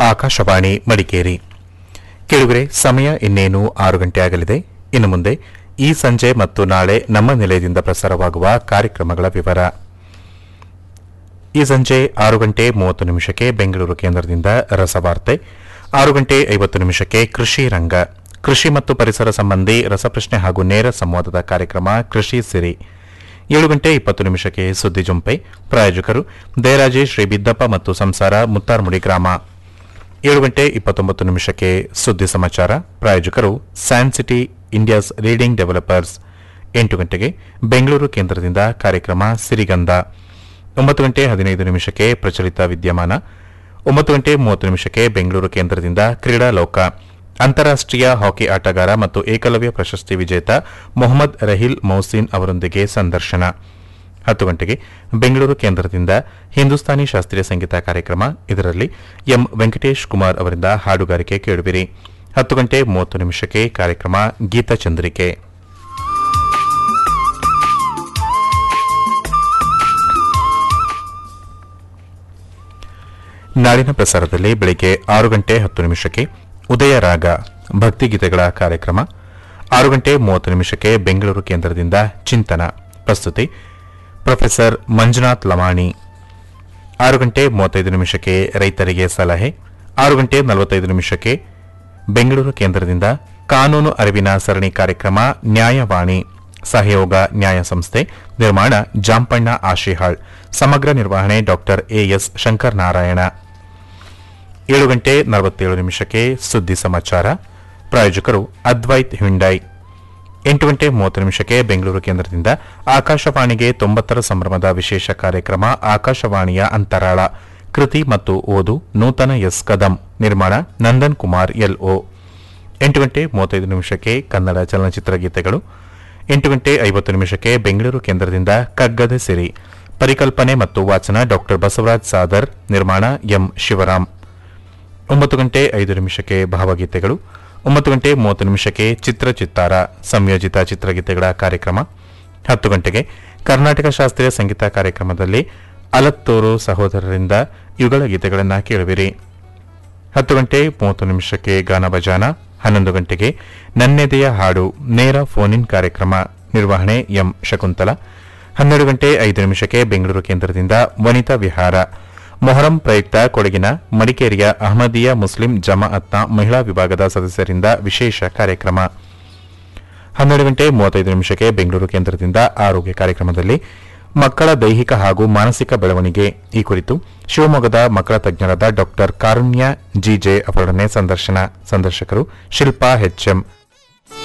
ಆಕಾಶವಾಣಿ ಮಡಿಕೇರಿ ಕೆಳಗರೆ ಸಮಯ ಇನ್ನೇನು ಆರು ಗಂಟೆ ಆಗಲಿದೆ ಇನ್ನು ಮುಂದೆ ಈ ಸಂಜೆ ಮತ್ತು ನಾಳೆ ನಮ್ಮ ನಿಲಯದಿಂದ ಪ್ರಸಾರವಾಗುವ ಕಾರ್ಯಕ್ರಮಗಳ ವಿವರ ಈ ಸಂಜೆ ಆರು ಗಂಟೆ ಮೂವತ್ತು ನಿಮಿಷಕ್ಕೆ ಬೆಂಗಳೂರು ಕೇಂದ್ರದಿಂದ ರಸವಾರ್ತೆ ಆರು ಗಂಟೆ ಐವತ್ತು ನಿಮಿಷಕ್ಕೆ ಕೃಷಿ ರಂಗ ಕೃಷಿ ಮತ್ತು ಪರಿಸರ ಸಂಬಂಧಿ ರಸಪ್ರಶ್ನೆ ಹಾಗೂ ನೇರ ಸಂವಾದದ ಕಾರ್ಯಕ್ರಮ ಕೃಷಿ ಸಿರಿ ಏಳು ಗಂಟೆ ಇಪ್ಪತ್ತು ನಿಮಿಷಕ್ಕೆ ಸುದ್ದಿ ಜುಂಪೆ ಪ್ರಾಯೋಜಕರು ದಯರಾಜೆ ಶ್ರೀ ಬಿದ್ದಪ್ಪ ಮತ್ತು ಸಂಸಾರ ಮುತ್ತಾರ್ಮುಡಿ ಗ್ರಾಮ ಏಳು ಗಂಟೆ ಇಪ್ಪತ್ತೊಂಬತ್ತು ನಿಮಿಷಕ್ಕೆ ಸುದ್ದಿ ಸಮಾಚಾರ ಪ್ರಾಯೋಜಕರು San City India's leading developers ಎಂಟು ಗಂಟೆಗೆ ಬೆಂಗಳೂರು ಕೇಂದ್ರದಿಂದ ಕಾರ್ಯಕ್ರಮ ಸಿರಿಗಂಧ ಒಂಬತ್ತು ಗಂಟೆ ಹದಿನೈದು ನಿಮಿಷಕ್ಕೆ ಪ್ರಚಲಿತ ವಿದ್ಯಮಾನ ಒಂಬತ್ತು ಗಂಟೆ ಮೂವತ್ತು ನಿಮಿಷಕ್ಕೆ ಬೆಂಗಳೂರು ಕೇಂದ್ರದಿಂದ ಕ್ರೀಡಾ ಲೋಕ ಅಂತಾರಾಷ್ಟೀಯ ಹಾಕಿ ಆಟಗಾರ ಮತ್ತು ಏಕಲವ್ಯ ಪ್ರಶಸ್ತಿ ವಿಜೇತ ಮೊಹಮ್ಮದ್ ರಹಿಲ್ ಮೌಸಿನ್ ಅವರೊಂದಿಗೆ ಸಂದರ್ಶನ ಹತ್ತು ಗಂಟೆಗೆ ಬೆಂಗಳೂರು ಕೇಂದ್ರದಿಂದ ಹಿಂದೂಸ್ತಾನಿ ಶಾಸ್ತ್ರೀಯ ಸಂಗೀತ ಕಾರ್ಯಕ್ರಮ ಇದರಲ್ಲಿ ಎಂ ವೆಂಕಟೇಶ್ ಕುಮಾರ್ ಅವರಿಂದ ಹಾಡುಗಾರಿಕೆ ಕೇಳುವಿರಿ ಹತ್ತು ಗಂಟೆ ಮೂವತ್ತು ನಿಮಿಷಕ್ಕೆ ಕಾರ್ಯಕ್ರಮ ಗೀತಚಂದ್ರಿಕೆ ನಾಳಿನ ಪ್ರಸಾರದಲ್ಲಿ ಬೆಳಿಗ್ಗೆ ಆರು ಗಂಟೆ ಹತ್ತು ನಿಮಿಷಕ್ಕೆ ಉದಯ ರಾಗ ಭಕ್ತಿಗೀತೆಗಳ ಕಾರ್ಯಕ್ರಮ ಆರು ಗಂಟೆ ಮೂವತ್ತು ನಿಮಿಷಕ್ಕೆ ಬೆಂಗಳೂರು ಕೇಂದ್ರದಿಂದ ಚಿಂತನ ಪ್ರಸ್ತುತಿ ಪ್ರೊಫೆಸರ್ ಮಂಜುನಾಥ್ ಲಮಾಣಿ ಆರು ಗಂಟೆ ಮೂವತ್ತೈದು ನಿಮಿಷಕ್ಕೆ ರೈತರಿಗೆ ಸಲಹೆ ಆರು ಗಂಟೆ ನಲವತ್ತೈದು ನಿಮಿಷಕ್ಕೆ ಬೆಂಗಳೂರು ಕೇಂದ್ರದಿಂದ ಕಾನೂನು ಅರಿವಿನ ಸರಣಿ ಕಾರ್ಯಕ್ರಮ ನ್ಯಾಯವಾಣಿ ಸಹಯೋಗ ನ್ಯಾಯ ಸಂಸ್ಥೆ ನಿರ್ಮಾಣ ಜಾಂಪಣ್ಣ ಆಶಿಹಾಳ್ ಸಮಗ್ರ ನಿರ್ವಹಣೆ ಡಾಕ್ಟರ್ ಎಎಸ್ ಶಂಕರ್ ನಾರಾಯಣ ಏಳು ಗಂಟೆ ನಲವತ್ತೇಳು ನಿಮಿಷಕ್ಕೆ ಸುದ್ದಿ ಸಮಾಚಾರ ಪ್ರಾಯೋಜಕರು ಅದ್ವೈತ್ ಹ್ಯುಂಡೈ ಎಂಟು ಗಂಟೆ ಮೂವತ್ತು ನಿಮಿಷಕ್ಕೆ ಬೆಂಗಳೂರು ಕೇಂದ್ರದಿಂದ ಆಕಾಶವಾಣಿಗೆ ತೊಂಬತ್ತರ ಸಂಭ್ರಮದ ವಿಶೇಷ ಕಾರ್ಯಕ್ರಮ ಆಕಾಶವಾಣಿಯ ಅಂತರಾಳ ಕೃತಿ ಮತ್ತು ಓದು ನೂತನ ಎಸ್ ಕದಂ ನಿರ್ಮಾಣ ನಂದನ್ ಕುಮಾರ್ ಎಲ್ಒ ಎಂಟು ಗಂಟೆ ಮೂವತ್ತೈದು ನಿಮಿಷಕ್ಕೆ ಕನ್ನಡ ಚಲನಚಿತ್ರ ಗೀತೆಗಳು ಎಂಟು ಗಂಟೆ ಐವತ್ತು ನಿಮಿಷಕ್ಕೆ ಬೆಂಗಳೂರು ಕೇಂದ್ರದಿಂದ ಕಗ್ಗದ ಸಿರಿ ಪರಿಕಲ್ಪನೆ ಮತ್ತು ವಾಚನ ಡಾಕ್ಟರ್ ಬಸವರಾಜ್ ಸಾದರ್ ನಿರ್ಮಾಣ ಎಂ ಶಿವರಾಮ್ ಒಂಬತ್ತು ಗಂಟೆ ಐದು ನಿಮಿಷಕ್ಕೆ ಭಾವಗೀತೆಗಳು ಒಂಬತ್ತು ಗಂಟೆ ಮೂವತ್ತು ನಿಮಿಷಕ್ಕೆ ಚಿತ್ರ ಚಿತ್ತಾರ ಸಂಯೋಜಿತ ಚಿತ್ರಗೀತೆಗಳ ಕಾರ್ಯಕ್ರಮ ಹತ್ತು ಗಂಟೆಗೆ ಕರ್ನಾಟಕ ಶಾಸ್ತ್ರೀಯ ಸಂಗೀತ ಕಾರ್ಯಕ್ರಮದಲ್ಲಿ ಅಲತ್ತೂರು ಸಹೋದರರಿಂದ ಯುಗಳ ಗೀತೆಗಳನ್ನು ಕೇಳುವಿರಿ ಹತ್ತು ಗಂಟೆ ಮೂವತ್ತು ನಿಮಿಷಕ್ಕೆ ಗಾನ ಬಜಾನ ಹನ್ನೊಂದು ಗಂಟೆಗೆ ನನ್ನೆದೆಯ ಹಾಡು ನೇರ ಫೋನ್ ಇನ್ ಕಾರ್ಯಕ್ರಮ ನಿರ್ವಹಣೆ ಎಂ ಶಕುಂತಲ ಹನ್ನೆರಡು ಗಂಟೆ ಐದು ನಿಮಿಷಕ್ಕೆ ಬೆಂಗಳೂರು ಕೇಂದ್ರದಿಂದ ವನಿತಾ ವಿಹಾರ ಮೊಹರಂ ಪ್ರಯುಕ್ತ ಕೊಡಗಿನ ಮಡಿಕೇರಿಯ ಅಹಮದಿಯಾ ಮುಸ್ಲಿಂ ಜಮಾಅತ್ನ ಮಹಿಳಾ ವಿಭಾಗದ ಸದಸ್ಯರಿಂದ ವಿಶೇಷ ಕಾರ್ಯಕ್ರಮ ಹನ್ನೆರಡು ಗಂಟೆ ಮೂವತ್ತೈದು ನಿಮಿಷಕ್ಕೆ ಬೆಂಗಳೂರು ಕೇಂದ್ರದಿಂದ ಆರೋಗ್ಯ ಕಾರ್ಯಕ್ರಮದಲ್ಲಿ ಮಕ್ಕಳ ದೈಹಿಕ ಹಾಗೂ ಮಾನಸಿಕ ಬೆಳವಣಿಗೆ ಈ ಕುರಿತು ಶಿವಮೊಗ್ಗದ ಮಕ್ಕಳ ತಜ್ಞರಾದ ಡಾಕ್ಟರ್ ಕಾರುಣ್ಯ ಜಿಜೆ ಅವರೊಡನೆ ಸಂದರ್ಶನ ಸಂದರ್ಶಕರು ಶಿಲ್ಪಾ ಎಚ್ಎಂ